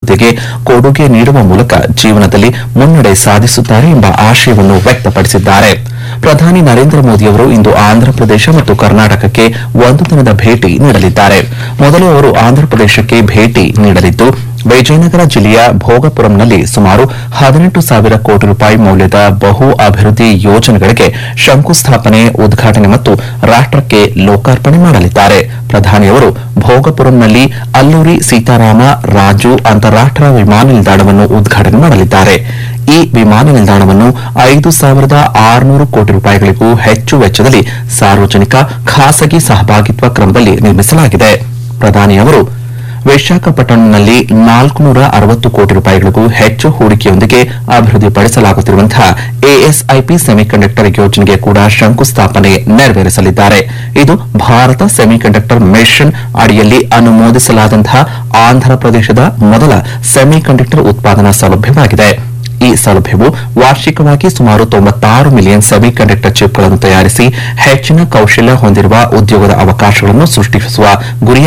ಅಭಿವೃದ್ಧಿಗೆ ಕೊಡುಗೆ ನೀಡುವ ಮೂಲಕ ಜೀವನದಲ್ಲಿ ಮುನ್ನಡೆ ಸಾಧಿಸುತ್ತಾರೆ ಎಂಬ ಆಶಯವನ್ನು ವ್ಯಕ್ತಪಡಿಸಿದ್ದಾರೆ ಪ್ರಧಾನಿ ನರೇಂದ್ರ ಮೋದಿಯವರು ಇಂದು ಆಂಧ್ರಪ್ರದೇಶ ಮತ್ತು ಕರ್ನಾಟಕಕ್ಕೆ ಒಂದು ದಿನದ ಭೇಟಿ ನೀಡಲಿದ್ದಾರೆ ಮೊದಲು ಅವರು ಆಂಧ್ರಪ್ರದೇಶಕ್ಕೆ ಭೇಟಿ ನೀಡಲಿದ್ದು ವಿಜಯನಗರ ಜಿಲ್ಲೆಯ ಭೋಗಪುರಂನಲ್ಲಿ ಸುಮಾರು ಹದಿನೆಂಟು ಸಾವಿರ ಕೋಟಿ ರೂಪಾಯಿ ಮೌಲ್ಯದ ಬಹು ಅಭಿವೃದ್ಧಿ ಯೋಜನೆಗಳಿಗೆ ಶಂಕುಸ್ಥಾಪನೆ ಉದ್ಘಾಟನೆ ಮತ್ತು ರಾಷ್ಟಕ್ಕೆ ಲೋಕಾರ್ಪಣೆ ಮಾಡಲಿದ್ದಾರೆ ಪ್ರಧಾನಿಯವರು ಭೋಗಪುರಂನಲ್ಲಿ ಅಲ್ಲೂರಿ ಸೀತಾರಾಮ ರಾಜು ಅಂತಾರಾಷ್ಟೀಯ ವಿಮಾನ ನಿಲ್ದಾಣವನ್ನು ಉದ್ಘಾಟನೆ ಮಾಡಲಿದ್ದಾರೆ ಈ ವಿಮಾನ ನಿಲ್ದಾಣವನ್ನು ಐದು ಸಾವಿರದ ಆರುನೂರು ಕೋಟಿ ರೂಪಾಯಿಗಳಿಗೂ ಹೆಚ್ಚು ವೆಚ್ಚದಲ್ಲಿ ಸಾರ್ವಜನಿಕ ಖಾಸಗಿ ಸಹಭಾಗಿತ್ವ ಕ್ರಮದಲ್ಲಿ ನಿರ್ಮಿಸಲಾಗಿದೆ ಪ್ರಧಾನಿಯವರು ವಿಶಾಖಪಟ್ಟಣಂನಲ್ಲಿ ನಾಲ್ಕುನೂರ ಅರವತ್ತು ಕೋಟಿ ರೂಪಾಯಿಗಳಿಗೂ ಹೆಚ್ಚು ಹೂಡಿಕೆಯೊಂದಿಗೆ ಅಭಿವೃದ್ಧಿಪಡಿಸಲಾಗುತ್ತಿರುವಂತಹ ಎಎಸ್ಐಪಿ ಸೆಮಿಕಂಡಕ್ಟರ್ ಯೋಜನೆಗೆ ಕೂಡ ಶಂಕುಸ್ಥಾಪನೆ ನೆರವೇರಿಸಲಿದ್ದಾರೆ ಇದು ಭಾರತ ಸೆಮಿಕಂಡಕ್ಟರ್ ಮಿಷನ್ ಅಡಿಯಲ್ಲಿ ಅನುಮೋದಿಸಲಾದಂತಹ ಆಂಧ್ರಪ್ರದೇಶದ ಮೊದಲ ಸೆಮಿಕಂಡಕ್ಟರ್ ಉತ್ಪಾದನಾ ಸೌಲಭ್ಯವಾಗಿದೆ ಈ ಸೌಲಭ್ಯವು ವಾರ್ಷಿಕವಾಗಿ ಸುಮಾರು ತೊಂಬತ್ತಾರು ಮಿಲಿಯನ್ ಸೆಮಿಕಂಡಕ್ಟರ್ ಚಿಪ್ಗಳನ್ನು ತಯಾರಿಸಿ ಹೆಚ್ಚಿನ ಕೌಶಲ್ಯ ಹೊಂದಿರುವ ಉದ್ಯೋಗದ ಅವಕಾಶಗಳನ್ನು ಸೃಷ್ಟಿಸುವ ಗುರಿಯ